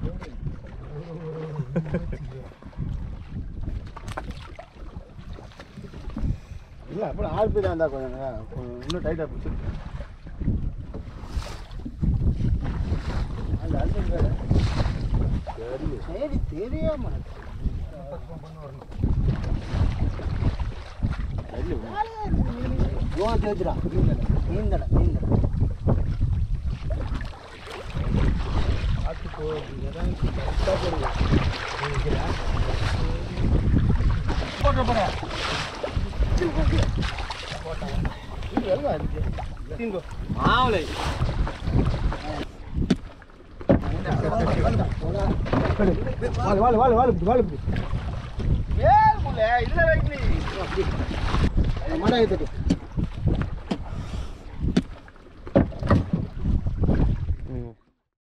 இல்லை அப்புறம் ஆள் போய் தான் இருந்தால் கொஞ்சம் நேரம் கொஞ்சம் இன்னும் டைட்டாக பிடிச்சிருக்கு அந்த அண்ணன் வேற. சரி தெரியாம யோகா தேய்ச்சிடா நீந்தடா நீந்தடா போட்டு போறேன் மாவுளை வாழு வாழு வாழு வாழு இப்படி, வாழு இப்படி. மடாயை தட்டி